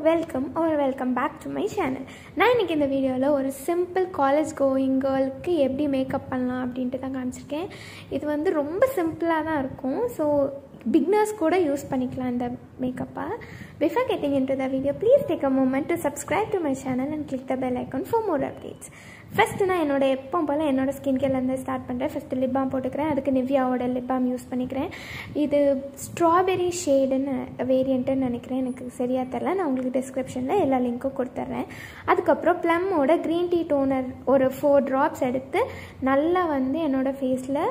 welcome or welcome back to my channel நான் இன்றைக்கி இந்த வீடியோவில் ஒரு சிம்பிள் காலேஜ் கோயிங் கேர்ளுக்கு எப்படி மேக்கப் பண்ணலாம் அப்படின்ட்டு தான் காமிச்சிருக்கேன் இது வந்து ரொம்ப சிம்பிளாக தான் இருக்கும் ஸோ பிக்னர்ஸ் கூட யூஸ் பண்ணிக்கலாம் இந்த மேக்கப்பை before getting into the video please take a moment to subscribe to my channel and click the bell icon for more updates first நான் என்னோட எப்போ போல் என்னோட ஸ்கின் கேர்லேருந்து ஸ்டார்ட் பண்ணுறேன் ஃபஸ்ட்டு லிப் பாம் போட்டுக்கிறேன் அதுக்கு நிவ்யாவோட லிப் பாம் யூஸ் பண்ணிக்கிறேன் இது ஸ்ட்ராபெரி ஷேடுன்னு வேரியண்ட்டுன்னு நினைக்கிறேன் எனக்கு சரியாக தெரில நான் உங்களுக்கு டிஸ்கிரிப்ஷனில் எல்லா லிங்க்கும் கொடுத்துட்றேன் அதுக்கப்புறம் ப்ளம்மோட க்ரீன் டீ டோனர் ஒரு ஃபோர் ட்ராப்ஸ் எடுத்து நல்லா வந்து என்னோடய ஃபேஸில்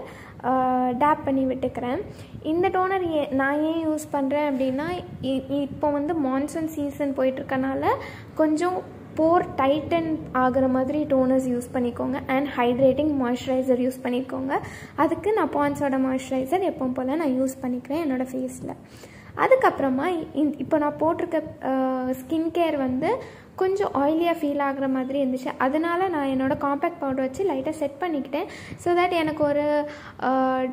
டேப் பண்ணி விட்டுக்கிறேன் இந்த டோனர் ஏ நான் ஏன் யூஸ் பண்ணுறேன் அப்படின்னா இ- இப்போ வந்து மான்சூன் சீசன் போயிட்டுருக்கனால கொஞ்சம் போர் டைட்டன் ஆகிற மாதிரி டோனர்ஸ் யூஸ் பண்ணிக்கோங்க அண்ட் ஹைட்ரேட்டிங் மாய்ஸ்சரைசர் யூஸ் பண்ணிக்கோங்க அதுக்கு நான் பான்ஸோட மாய்ஸ்சரைசர் எப்பவும் போல் நான் யூஸ் பண்ணிக்கிறேன் என்னோடய ஃபேஸில் அதுக்கப்புறமா இந் இப்போ நான் போட்டிருக்க ஸ்கின் கேர் வந்து கொஞ்சம் ஆயிலியாக ஃபீல் ஆகுற மாதிரி இருந்துச்சு அதனால நான் என்னோடய காம்பேக்ட் பவுடர் வச்சு லைட்டாக செட் பண்ணிக்கிட்டேன் ஸோ தட் எனக்கு ஒரு அஹ்,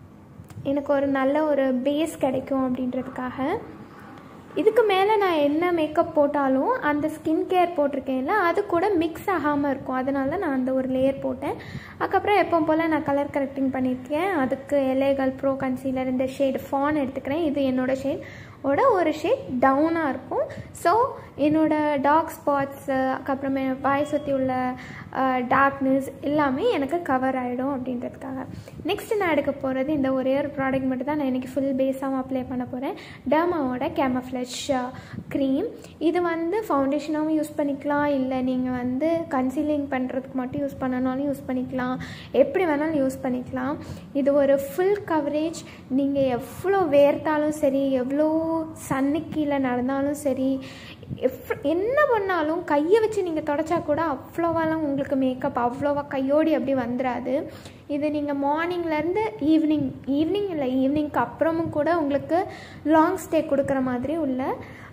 எனக்கு ஒரு நல்ல ஒரு பேஸ் கிடைக்கும் அப்படின்றதுக்காக இதுக்கு மேலே நான் என்ன மேக்கப் போட்டாலும் அந்த ஸ்கின் கேர் போட்டிருக்கேன்ல அது கூட மிக்ஸ் ஆகாமல் இருக்கும் அதனால நான் அந்த ஒரு லேயர் போட்டேன் அதுக்கப்புறம் எப்போ போல் நான் கலர் கரெக்டிங் பண்ணியிருக்கேன் அதுக்கு எலேகல் ப்ரோ கன்சீலர் இந்த ஷேட் ஃபான் எடுத்துக்கிறேன் இது என்னோட ஷேட் ஓட ஒரு ஷேட் டவுனாக இருக்கும் ஸோ என்னோட டார்க் ஸ்பாட்ஸு அதுக்கப்புறமே வாய் சுற்றி உள்ள டார்க்னஸ் எல்லாமே எனக்கு கவர் ஆகிடும் அப்படின்றதுக்காக நெக்ஸ்ட் நான் எடுக்க போகிறது இந்த ஒரே ஒரு ப்ராடக்ட் மட்டும் தான் நான் இன்றைக்கி ஃபுல் பேஸாகவும் அப்ளை பண்ண போகிறேன் டர்மாவோட கேமஃப்ளஷ் க்ரீம் இது வந்து ஃபவுண்டேஷனாகவும் யூஸ் பண்ணிக்கலாம் இல்லை நீங்கள் வந்து கன்சீலிங் பண்ணுறதுக்கு மட்டும் யூஸ் பண்ணனாலும் யூஸ் பண்ணிக்கலாம் எப்படி வேணாலும் யூஸ் பண்ணிக்கலாம் இது ஒரு ஃபுல் கவரேஜ் நீங்கள் எவ்வளோ வேர்த்தாலும் சரி எவ்வளோ சன்னுக்கு கீழே நடந்தாலும் சரி எஃப் என்ன பண்ணாலும் கையை வச்சு நீங்கள் தொடச்சா கூட அவ்வளோவாலாம் உங்களுக்கு மேக்கப் அவ்வளோவா கையோடி அப்படி வந்துடாது இது நீங்கள் மார்னிங்லேருந்து ஈவினிங் ஈவினிங் இல்லை ஈவினிங்க்கு அப்புறமும் கூட உங்களுக்கு லாங் ஸ்டே கொடுக்குற மாதிரி உள்ள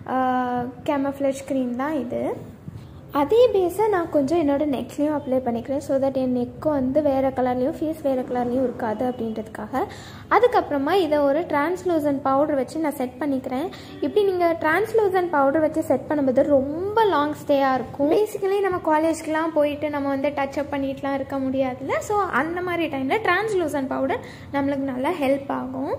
கேமஃப்ளஷ் க்ரீம் தான் இது அதே பேஸை நான் கொஞ்சம் என்னோடய நெக்லையும் அப்ளை பண்ணிக்கிறேன் ஸோ தட் என் நெக்கு வந்து வேறு கலர்லேயும் ஃபேஸ் வேறு கலர்லேயும் இருக்காது அப்படின்றதுக்காக அதுக்கப்புறமா இதை ஒரு டிரான்ஸ்லூசன் பவுடர் வச்சு நான் செட் பண்ணிக்கிறேன் இப்படி நீங்கள் டிரான்ஸ்லூசன் பவுடர் வச்சு செட் பண்ணும்போது ரொம்ப லாங் ஸ்டேயாக இருக்கும் பேசிக்கலி நம்ம காலேஜ்க்கெலாம் போயிட்டு நம்ம வந்து டச் அப் பண்ணிட்டுலாம் இருக்க முடியாதுல்ல ஸோ அந்த மாதிரி டைமில் டிரான்ஸ்லூசன் பவுடர் நம்மளுக்கு நல்லா ஹெல்ப் ஆகும்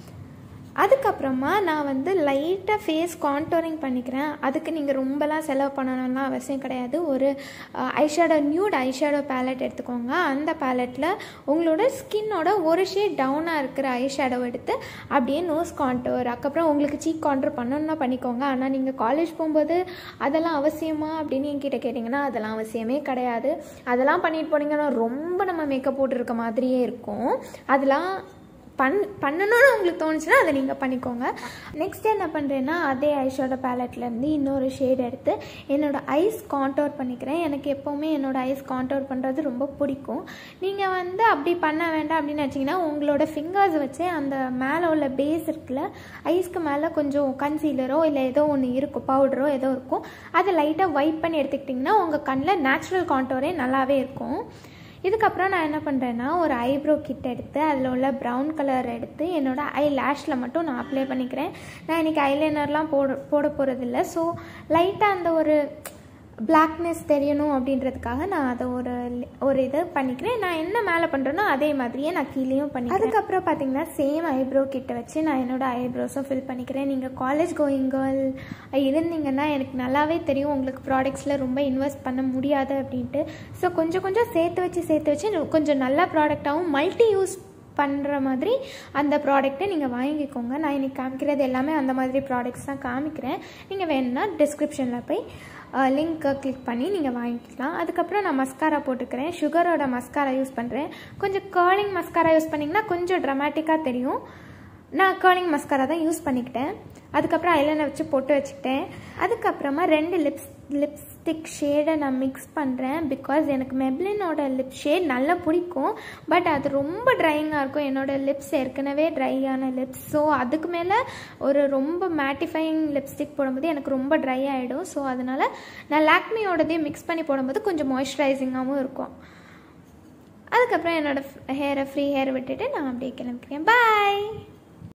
அதுக்கப்புறமா நான் வந்து லைட்டாக ஃபேஸ் கான்டோரிங் பண்ணிக்கிறேன் அதுக்கு நீங்கள் ரொம்பலாம் செலவு பண்ணணும்லாம் அவசியம் கிடையாது ஒரு ஐஷேடோ நியூட் ஐஷேடோ பேலட் எடுத்துக்கோங்க அந்த பேலட்டில் உங்களோட ஸ்கின்னோட ஒரு ஷேட் டவுனாக இருக்கிற ஐஷேடோ எடுத்து அப்படியே நோஸ் கான்டோர் அதுக்கப்புறம் உங்களுக்கு சீக் கான்டோர் பண்ணணும்னா பண்ணிக்கோங்க ஆனால் நீங்கள் காலேஜ் போகும்போது அதெல்லாம் அவசியமா அப்படின்னு என்கிட்ட கேட்டிங்கன்னா அதெல்லாம் அவசியமே கிடையாது அதெல்லாம் பண்ணிட்டு போனீங்கன்னா ரொம்ப நம்ம மேக்கப் போட்டிருக்க மாதிரியே இருக்கும் அதெல்லாம் பண் பண்ணணும்னு உங்களுக்கு தோணுச்சுன்னா அதை நீங்கள் பண்ணிக்கோங்க நெக்ஸ்ட் என்ன பண்ணுறேன்னா அதே ஐஷோட பேலட்லேருந்து இன்னொரு ஷேட் எடுத்து என்னோடய ஐஸ் கான்டோர் பண்ணிக்கிறேன் எனக்கு எப்போவுமே என்னோடய ஐஸ் கான்டோர் பண்ணுறது ரொம்ப பிடிக்கும் நீங்கள் வந்து அப்படி பண்ண வேண்டாம் அப்படின்னு வச்சிங்கன்னா உங்களோட ஃபிங்கர்ஸ் வச்சு அந்த மேலே உள்ள பேஸ் இருக்குல்ல ஐஸ்க்கு மேலே கொஞ்சம் கன்சீலரோ இல்லை ஏதோ ஒன்று இருக்கும் பவுடரோ ஏதோ இருக்கும் அதை லைட்டாக வைப் பண்ணி எடுத்துக்கிட்டிங்கன்னா உங்கள் கண்ணில் நேச்சுரல் கான்டோரே நல்லாவே இருக்கும் இதுக்கப்புறம் நான் என்ன பண்ணுறேன்னா ஒரு ஐப்ரோ கிட் எடுத்து அதில் உள்ள ப்ரௌன் கலர் எடுத்து என்னோடய ஐ லேஷில் மட்டும் நான் அப்ளை பண்ணிக்கிறேன் நான் இன்றைக்கி ஐலைனர்லாம் போட போட போகிறதில்ல ஸோ லைட்டாக அந்த ஒரு பிளாக்னஸ் தெரியணும் அப்படின்றதுக்காக நான் அதை ஒரு ஒரு இது பண்ணிக்கிறேன் நான் என்ன மேலே பண்ணுறேனோ அதே மாதிரியே நான் கீழேயும் பண்ணி அதுக்கப்புறம் பார்த்தீங்கன்னா சேம் ஐப்ரோ கிட்ட வச்சு நான் என்னோட ஐப்ரோஸும் ஃபில் பண்ணிக்கிறேன் நீங்கள் காலேஜ் கோயிங் கேர்ள் இருந்தீங்கன்னா எனக்கு நல்லாவே தெரியும் உங்களுக்கு ப்ராடக்ட்ஸில் ரொம்ப இன்வெஸ்ட் பண்ண முடியாது அப்படின்ட்டு ஸோ கொஞ்சம் கொஞ்சம் சேர்த்து வச்சு சேர்த்து வச்சு கொஞ்சம் நல்ல ப்ராடக்டாகவும் மல்டி யூஸ் பண்ணுற மாதிரி அந்த ப்ராடக்ட்டை நீங்கள் வாங்கிக்கோங்க நான் இன்றைக்கி காமிக்கிறது எல்லாமே அந்த மாதிரி ப்ராடக்ட்ஸ் தான் காமிக்கிறேன் நீங்கள் வேணும்னா டிஸ்கிரிப்ஷனில் போய் லிங்க்கை கிளிக் பண்ணி நீங்கள் வாங்கிக்கலாம் அதுக்கப்புறம் நான் மஸ்காரா போட்டுக்கிறேன் சுகரோட மஸ்காரா யூஸ் பண்ணுறேன் கொஞ்சம் கேர்லிங் மஸ்காரா யூஸ் பண்ணிங்கன்னா கொஞ்சம் ட்ரமாட்டிக்காக தெரியும் நான் கேர்லிங் மஸ்காரா தான் யூஸ் பண்ணிக்கிட்டேன் அதுக்கப்புறம் ஐலைனர் வச்சு போட்டு வச்சுக்கிட்டேன் அதுக்கப்புறமா ரெண்டு லிப்ஸ் லிப்ஸ்டிக் ஷேடை நான் மிக்ஸ் பண்ணுறேன் பிகாஸ் எனக்கு மெப்ளினோட லிப் ஷேட் நல்லா பிடிக்கும் பட் அது ரொம்ப ட்ரையிங்காக இருக்கும் என்னோடய லிப்ஸ் ஏற்கனவே ட்ரையான லிப்ஸ் ஸோ அதுக்கு மேலே ஒரு ரொம்ப மேட்டிஃபைங் லிப்ஸ்டிக் போடும்போது எனக்கு ரொம்ப ட்ரை ஆகிடும் ஸோ அதனால் நான் லாக்மியோடதே மிக்ஸ் பண்ணி போடும்போது கொஞ்சம் மாய்ஸ்சரைசிங்காகவும் இருக்கும் அதுக்கப்புறம் என்னோடய ஹேரை ஃப்ரீ ஹேர் விட்டுட்டு நான் அப்படியே கிளம்பிக்கிறேன் பாய்